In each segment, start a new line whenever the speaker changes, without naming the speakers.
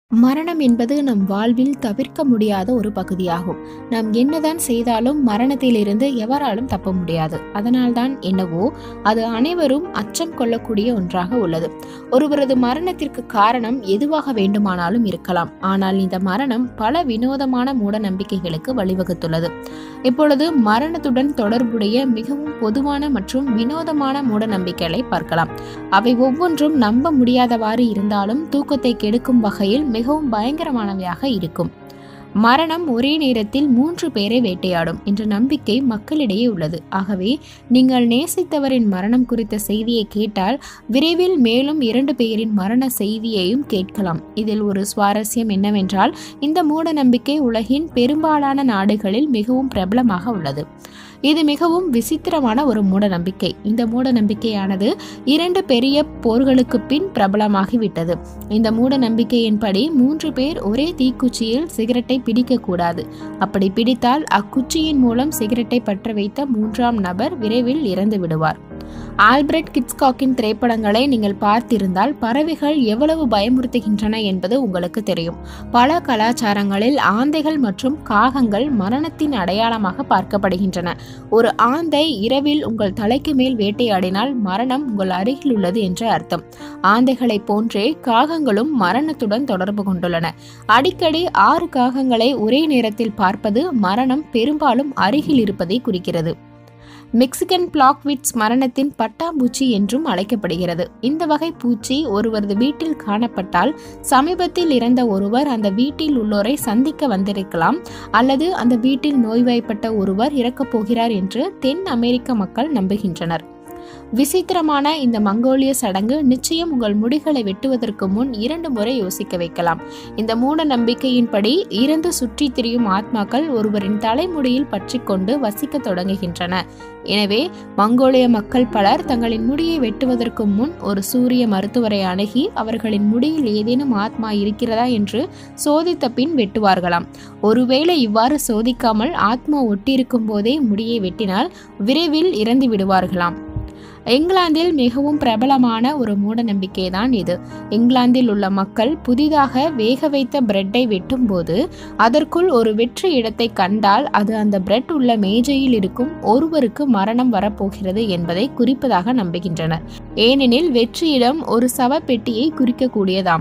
மரணம் என்பது நம் வாழ்வில் தவிர்க்க முடியாத ஒரு பகுதியாகும் நாம் என்னதான் செய்தாலும் மரணத்திலிருந்து எவராலும் தப்ப முடியாது அதனால்தான் என்னவோ அது அனைவரும் அச்சம் கொள்ளக்கூடிய ஒன்றாக உள்ளது ஒருவரது மரணத்திற்கு காரணம் எதுவாக வேண்டுமானாலும் இருக்கலாம் ஆனால் இந்த மரணம் பல வினோதமான மூட நம்பிக்கைகளுக்கு வழிவகுத்துள்ளது இப்பொழுது மரணத்துடன் தொடர்புடைய மிகவும் பொதுவான மற்றும் வினோதமான மூட நம்பிக்கைகளை பார்க்கலாம் அவை ஒவ்வொன்றும் நம்ப முடியாதவாறு இருந்தாலும் தூக்கத்தை கெடுக்கும் வகையில் மிகவும் பயங்கரமானவையாக இருக்கும் மரணம் ஒரே நேரத்தில் மூன்று பேரை வேட்டையாடும் என்ற நம்பிக்கை மக்களிடையே உள்ளது ஆகவே நீங்கள் நேசித்தவரின் மரணம் குறித்த செய்தியை கேட்டால் விரைவில் மேலும் இரண்டு பேரின் மரண செய்தியையும் கேட்கலாம் இதில் ஒரு சுவாரஸ்யம் என்னவென்றால் இந்த மூட நம்பிக்கை உலகின் பெரும்பாலான நாடுகளில் மிகவும் பிரபலமாக உள்ளது இது மிகவும் விசித்திரமான ஒரு மூட நம்பிக்கை இந்த மூட நம்பிக்கையானது இரண்டு பெரிய போர்களுக்கு பின் பிரபலமாகிவிட்டது இந்த மூட நம்பிக்கையின்படி மூன்று பேர் ஒரே தீக்குச்சியில் சிகரெட்டை பிடிக்கக்கூடாது அப்படி பிடித்தால் அக்குச்சியின் மூலம் சிகரெட்டை பற்ற வைத்த மூன்றாம் நபர் விரைவில் இறந்து விடுவார் ஆல்பர்ட் கிட்ஸ்காக்கின் திரைப்படங்களை நீங்கள் பார்த்திருந்தால் பறவைகள் எவ்வளவு பயமுறுத்துகின்றன என்பது உங்களுக்கு தெரியும் பல கலாச்சாரங்களில் ஆந்தைகள் மற்றும் காகங்கள் மரணத்தின் அடையாளமாக பார்க்கப்படுகின்றன ஒரு ஆந்தை இரவில் உங்கள் தலைக்கு மேல் வேட்டையாடினால் மரணம் உங்கள் அருகில் உள்ளது என்று அர்த்தம் ஆந்தைகளைப் போன்றே காகங்களும் மரணத்துடன் தொடர்பு கொண்டுள்ளன அடிக்கடி ஆறு காகங்களை ஒரே நேரத்தில் பார்ப்பது மரணம் பெரும்பாலும் அருகில் இருப்பதை குறிக்கிறது மெக்சிகன் பிளாக்விட்ஸ் மரணத்தின் பட்டாம்பூச்சி என்றும் அழைக்கப்படுகிறது இந்த வகை பூச்சி ஒருவரது வீட்டில் காணப்பட்டால் சமீபத்தில் இறந்த ஒருவர் அந்த வீட்டில் உள்ளோரை சந்திக்க வந்திருக்கலாம் அல்லது அந்த வீட்டில் நோய்வாய்ப்பட்ட ஒருவர் இறக்கப் போகிறார் என்று தென் அமெரிக்க மக்கள் நம்புகின்றனர் விசித்திரமான இந்த மங்கோலிய சடங்கு நிச்சயம் உங்கள் முடிகளை வெட்டுவதற்கு முன் இரண்டு முறை யோசிக்க வைக்கலாம் இந்த மூட நம்பிக்கையின்படி இறந்து சுற்றித் திரியும் ஆத்மாக்கள் ஒருவரின் தலைமுடியில் பற்றி கொண்டு வசிக்க தொடங்குகின்றன எனவே மங்கோலிய மக்கள் பலர் தங்களின் முடியை வெட்டுவதற்கு முன் ஒரு சூரிய மருத்துவரை அணுகி அவர்களின் முடியில் ஏதேனும் ஆத்மா இருக்கிறதா என்று சோதித்த பின் வெட்டுவார்களாம் ஒருவேளை இவ்வாறு சோதிக்காமல் ஆத்மா ஒட்டியிருக்கும் போதே முடியை வெட்டினால் விரைவில் இறந்து விடுவார்களாம் இங்கிலாந்தில் மிகவும் பிரபலமான ஒரு மூட நம்பிக்கை தான் இது இங்கிலாந்தில் உள்ள மக்கள் புதிதாக வேக வைத்த பிரெட்டை வெட்டும்போது அதற்குள் ஒரு வெற்று இடத்தை கண்டால் அது அந்த பிரெட் உள்ள மேஜையில் இருக்கும் ஒருவருக்கு மரணம் வரப்போகிறது என்பதை குறிப்பதாக நம்புகின்றனர் ஏனெனில் வெற்றியிடம் ஒரு சவப்பெட்டியை குறிக்கக்கூடியதாம்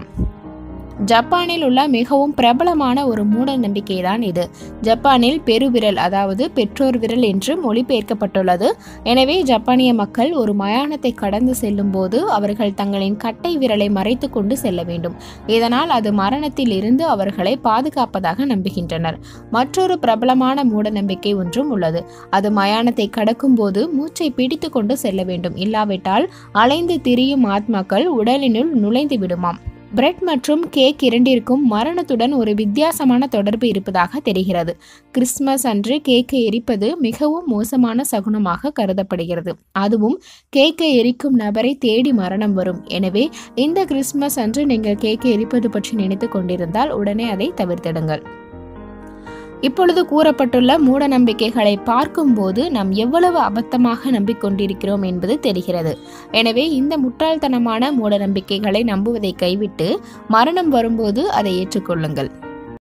ஜப்பானில் உள்ள மிகவும் பிரபலமான ஒரு மூட நம்பிக்கை தான் இது ஜப்பானில் பெருவிரல் அதாவது பெற்றோர் விரல் என்று மொழிபெயர்க்கப்பட்டுள்ளது எனவே ஜப்பானிய மக்கள் ஒரு மயானத்தை கடந்து செல்லும் போது அவர்கள் தங்களின் கட்டை விரலை மறைத்து கொண்டு செல்ல வேண்டும் இதனால் அது மரணத்தில் இருந்து அவர்களை பாதுகாப்பதாக நம்புகின்றனர் மற்றொரு பிரபலமான மூட நம்பிக்கை ஒன்றும் உள்ளது அது மயானத்தை கடக்கும் போது மூச்சை பிடித்து கொண்டு செல்ல வேண்டும் இல்லாவிட்டால் அலைந்து திரியும் ஆத்மாக்கள் உடலினுள் நுழைந்து விடுமாம் பிரெட் மற்றும் கேக் இரண்டிற்கும் மரணத்துடன் ஒரு வித்தியாசமான தொடர்பு இருப்பதாக தெரிகிறது கிறிஸ்துமஸ் அன்று கேக்கை எரிப்பது மிகவும் மோசமான சகுனமாக கருதப்படுகிறது அதுவும் கேக்கை எரிக்கும் நபரை தேடி மரணம் வரும் எனவே இந்த கிறிஸ்துமஸ் அன்று நீங்கள் கேக்கை எரிப்பது பற்றி நினைத்து கொண்டிருந்தால் உடனே அதை தவிர்த்திடுங்கள் இப்பொழுது கூறப்பட்டுள்ள மூட நம்பிக்கைகளை பார்க்கும்போது நாம் எவ்வளவு அபத்தமாக நம்பிக்கொண்டிருக்கிறோம் என்பது தெரிகிறது எனவே இந்த முட்டாள்தனமான மூட நம்பிக்கைகளை நம்புவதை கைவிட்டு மரணம் வரும்போது அதை ஏற்றுக்கொள்ளுங்கள்